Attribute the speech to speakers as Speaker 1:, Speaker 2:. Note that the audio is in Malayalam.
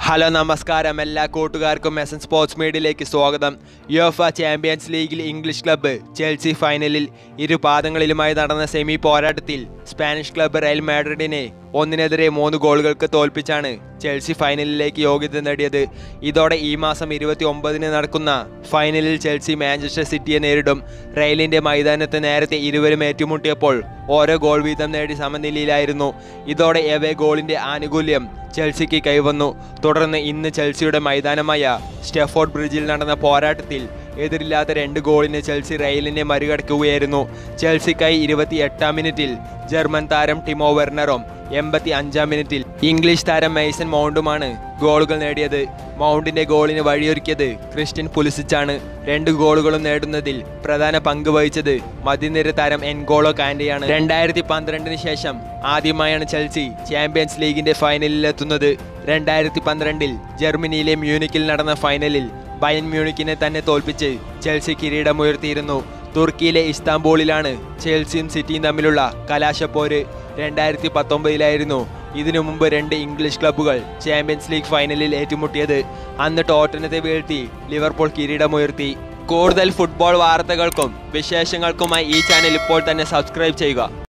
Speaker 1: ഹലോ നമസ്കാരം എല്ലാ കൂട്ടുകാർക്കും എസ് എൻ സ്പോർട്സ് മീഡിയയിലേക്ക് സ്വാഗതം യുഎഫ ചാമ്പ്യൻസ് ലീഗിൽ ഇംഗ്ലീഷ് ക്ലബ്ബ് ചെൽസി ഫൈനലിൽ ഇരു പാദങ്ങളിലുമായി നടന്ന സെമി പോരാട്ടത്തിൽ സ്പാനിഷ് ക്ലബ്ബ് റയൽ മാഡ്രിഡിനെ ഒന്നിനെതിരെ മൂന്ന് ഗോളുകൾക്ക് തോൽപ്പിച്ചാണ് ചെൽസി ഫൈനലിലേക്ക് യോഗ്യത നേടിയത് ഇതോടെ ഈ മാസം ഇരുപത്തി ഒമ്പതിന് നടക്കുന്ന ഫൈനലിൽ ചെൽസി മാഞ്ചസ്റ്റർ സിറ്റിയെ നേരിടും റയലിന്റെ മൈതാനത്ത് നേരത്തെ ഇരുവരും ഏറ്റുമുട്ടിയപ്പോൾ ഓരോ ഗോൾ വീതം നേടി സമനിലയിലായിരുന്നു ഇതോടെ എവേ ഗോളിന്റെ ആനുകൂല്യം ചെൽസിക്ക് കൈവന്നു തുടർന്ന് ഇന്ന് ചെൽസിയുടെ മൈതാനമായ സ്റ്റെഫോർഡ് ബ്രിഡ്ജിൽ നടന്ന പോരാട്ടത്തിൽ എതിരില്ലാത്ത രണ്ട് ഗോളിന് ചെൽസി റയലിനെ മറികടക്കുകയായിരുന്നു ചെൽസിക്കായി ഇരുപത്തി എട്ടാം മിനിറ്റിൽ ജർമ്മൻ താരം ടിമോ വെർണറും എൺപത്തി അഞ്ചാം മിനിറ്റിൽ ഇംഗ്ലീഷ് താരം മെയ്സൺ മൗണ്ടുമാണ് ഗോളുകൾ നേടിയത് മൗണ്ടിന്റെ ഗോളിന് വഴിയൊരുക്കിയത് ക്രിസ്ത്യൻ പുലിസിച്ചാണ് രണ്ട് ഗോളുകളും നേടുന്നതിൽ പ്രധാന പങ്ക് വഹിച്ചത് മധ്യനിര താരം എൻഗോളോ കാൻഡെയാണ് രണ്ടായിരത്തി പന്ത്രണ്ടിന് ശേഷം ആദ്യമായാണ് ചെൽസി ചാമ്പ്യൻസ് ലീഗിന്റെ ഫൈനലിൽ എത്തുന്നത് രണ്ടായിരത്തി പന്ത്രണ്ടിൽ ജർമ്മനിയിലെ മ്യൂണിക്കിൽ നടന്ന ഫൈനലിൽ ബയൻ മ്യൂണിക്കിനെ തന്നെ തോൽപ്പിച്ച് ചെൽസി കിരീടമുയർത്തിയിരുന്നു തുർക്കിയിലെ ഇസ്താംബൂളിലാണ് ചെൽസിയും സിറ്റിയും തമ്മിലുള്ള കലാശപ്പോര് രണ്ടായിരത്തി പത്തൊമ്പതിലായിരുന്നു ഇതിനു മുമ്പ് രണ്ട് ഇംഗ്ലീഷ് ക്ലബ്ബുകൾ ചാമ്പ്യൻസ് ലീഗ് ഫൈനലിൽ ഏറ്റുമുട്ടിയത് അന്ന് ടോട്ടനത്തെ വീഴ്ത്തി ലിവർപൂൾ കിരീടമുയർത്തി കൂടുതൽ ഫുട്ബോൾ വാർത്തകൾക്കും വിശേഷങ്ങൾക്കുമായി ഈ ചാനൽ ഇപ്പോൾ തന്നെ സബ്സ്ക്രൈബ് ചെയ്യുക